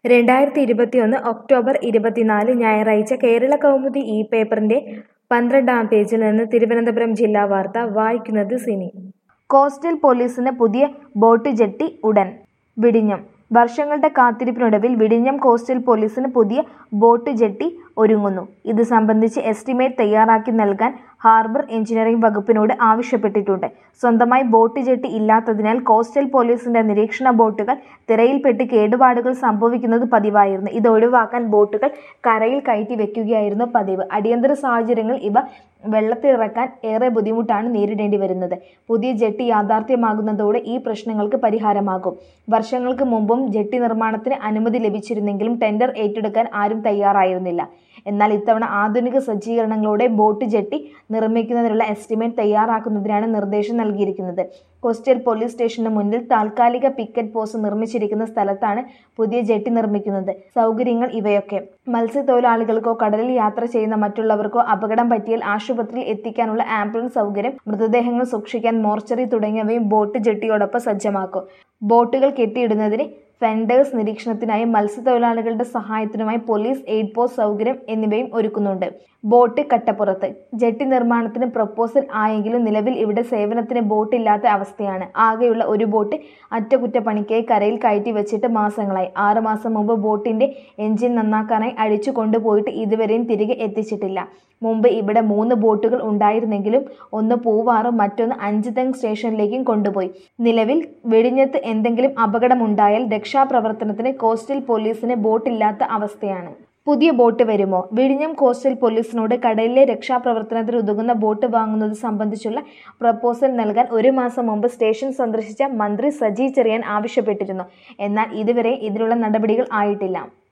രണ്ടായിരത്തി ഇരുപത്തിയൊന്ന് ഒക്ടോബർ ഇരുപത്തിനാല് ഞായറാഴ്ച കേരള കൗമുദി ഇ പേപ്പറിന്റെ പന്ത്രണ്ടാം പേജിൽ നിന്ന് തിരുവനന്തപുരം ജില്ലാ വാർത്ത വായിക്കുന്നത് സിനി കോസ്റ്റൽ പോലീസിന് പുതിയ ബോട്ട് ജെട്ടി ഉടൻ വിഴിഞ്ഞം വർഷങ്ങളുടെ കാത്തിരിപ്പിനൊടുവിൽ വിഴിഞ്ഞം കോസ്റ്റൽ പോലീസിന് പുതിയ ബോട്ട് ജെട്ടി ഒരുങ്ങുന്നു ഇത് സംബന്ധിച്ച് എസ്റ്റിമേറ്റ് തയ്യാറാക്കി നൽകാൻ ഹാർബർ എഞ്ചിനീയറിംഗ് വകുപ്പിനോട് ആവശ്യപ്പെട്ടിട്ടുണ്ട് സ്വന്തമായി ബോട്ട് ജെട്ടി ഇല്ലാത്തതിനാൽ കോസ്റ്റൽ പോലീസിന്റെ നിരീക്ഷണ ബോട്ടുകൾ തിരയിൽപ്പെട്ട് കേടുപാടുകൾ സംഭവിക്കുന്നത് പതിവായിരുന്നു ഇത് ഒഴിവാക്കാൻ ബോട്ടുകൾ കരയിൽ കയറ്റി വെക്കുകയായിരുന്നു പതിവ് അടിയന്തര സാഹചര്യങ്ങൾ ഇവ വെള്ളത്തിലിറക്കാൻ ഏറെ ബുദ്ധിമുട്ടാണ് നേരിടേണ്ടി വരുന്നത് പുതിയ ജെട്ടി യാഥാർത്ഥ്യമാകുന്നതോടെ ഈ പ്രശ്നങ്ങൾക്ക് പരിഹാരമാകും വർഷങ്ങൾക്ക് മുമ്പും ജെട്ടി നിർമ്മാണത്തിന് അനുമതി ലഭിച്ചിരുന്നെങ്കിലും ടെൻഡർ ഏറ്റെടുക്കാൻ ആരും തയ്യാറായിരുന്നില്ല എന്നാൽ ഇത്തവണ ആധുനിക സജ്ജീകരണങ്ങളോടെ ബോട്ട് ജെട്ടി നിർമ്മിക്കുന്നതിനുള്ള എസ്റ്റിമേറ്റ് തയ്യാറാക്കുന്നതിനാണ് നിർദ്ദേശം നൽകിയിരിക്കുന്നത് കോസ്റ്റൽ പോലീസ് സ്റ്റേഷന് മുന്നിൽ താൽക്കാലിക പിക്കറ്റ് പോസ്റ്റ് നിർമ്മിച്ചിരിക്കുന്ന സ്ഥലത്താണ് പുതിയ ജെട്ടി നിർമ്മിക്കുന്നത് സൗകര്യങ്ങൾ ഇവയൊക്കെ മത്സ്യത്തൊഴിലാളികൾക്കോ കടലിൽ യാത്ര ചെയ്യുന്ന മറ്റുള്ളവർക്കോ അപകടം പറ്റിയാൽ ആശുപത്രിയിൽ എത്തിക്കാനുള്ള ആംബുലൻസ് സൗകര്യം മൃതദേഹങ്ങൾ സൂക്ഷിക്കാൻ മോർച്ചറി തുടങ്ങിയവയും ബോട്ട് ജെട്ടിയോടൊപ്പം സജ്ജമാക്കും ബോട്ടുകൾ കെട്ടിയിടുന്നതിന് ഫെൻഡേഴ്സ് നിരീക്ഷണത്തിനായി മത്സ്യത്തൊഴിലാളികളുടെ സഹായത്തിനുമായി പോലീസ് എയ്ഡ് പോസ്റ്റ് സൗകര്യം എന്നിവയും ഒരുക്കുന്നുണ്ട് ബോട്ട് കട്ടപ്പുറത്ത് ജെട്ടി നിർമ്മാണത്തിന് പ്രപ്പോസൽ ആയെങ്കിലും നിലവിൽ ഇവിടെ സേവനത്തിന് ബോട്ട് ഇല്ലാത്ത അവസ്ഥയാണ് ആകെയുള്ള ഒരു ബോട്ട് അറ്റകുറ്റപ്പണിക്കായി കരയിൽ കയറ്റി വെച്ചിട്ട് മാസങ്ങളായി ആറ് മാസം മുമ്പ് ബോട്ടിന്റെ എഞ്ചിൻ നന്നാക്കാനായി അഴിച്ചു കൊണ്ടുപോയിട്ട് ഇതുവരെയും തിരികെ എത്തിച്ചിട്ടില്ല മുമ്പ് ഇവിടെ മൂന്ന് ബോട്ടുകൾ ഉണ്ടായിരുന്നെങ്കിലും ഒന്ന് പൂവാറും മറ്റൊന്ന് അഞ്ചുതെങ് സ്റ്റേഷനിലേക്കും കൊണ്ടുപോയി നിലവിൽ വെടിഞ്ഞത്ത് എന്തെങ്കിലും അപകടമുണ്ടായാൽ രക്ഷാപ്രവർത്തനത്തിന് കോസ്റ്റൽ പോലീസിന് ബോട്ടില്ലാത്ത അവസ്ഥയാണ് പുതിയ ബോട്ട് വരുമോ വിഴിഞ്ഞം കോസ്റ്റൽ പോലീസിനോട് കടലിലെ രക്ഷാപ്രവർത്തനത്തിന് ഉതകുന്ന ബോട്ട് വാങ്ങുന്നത് സംബന്ധിച്ചുള്ള പ്രപ്പോസൽ നൽകാൻ ഒരു മാസം മുമ്പ് സ്റ്റേഷൻ സന്ദർശിച്ച മന്ത്രി സജി ചെറിയാൻ ആവശ്യപ്പെട്ടിരുന്നു എന്നാൽ ഇതുവരെ ഇതിനുള്ള നടപടികൾ ആയിട്ടില്ല